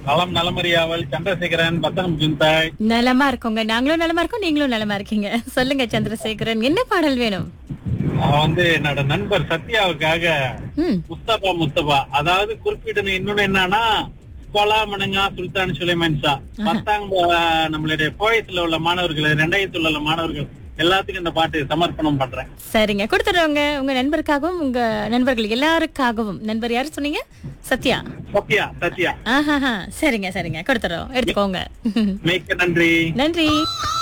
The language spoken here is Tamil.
நலம் நலமறியாவல் சந்திரசேகரன் பத்தனம் ஜுந்தாய் நலமா இருக்கோங்க நாங்களும் நலமா இருக்கோம் நீங்களும் நலமா இருக்கீங்க சொல்லுங்க சந்திரசேகரன் என்ன பாடல் வேணும் நான் வந்து என்னோட நண்பர் சத்யாவுக்காக ம் முஸ்தபா முஸ்தபா அதாவது குறிப்பிடணும் இன்னொன்னு என்னன்னா கொலா மணங்கா சுல்தான் சுலைமான் ஷா பத்தாம் வ- நம்மளுடைய போயத்துல உள்ள மாணவர்கள் ரெண்டாயிரத்துல உள்ள மாணவர்கள் எல்லாத்துக்கும் இந்த பாட்டு சமர்ப்பணம் பண்றேன் சரிங்க கொடுத்துடுறவங்க உங்க நண்பருக்காகவும் உங்க நண்பர்கள் எல்லாருக்காகவும் நண்பர் யாரு சொன்னீங்க சத்யா சத்யா சத்யா ஆஹாஹா சரிங்க சரிங்க கொடுத்துறோம் எடுத்துக்கோங்க மிக்க நன்றி நன்றி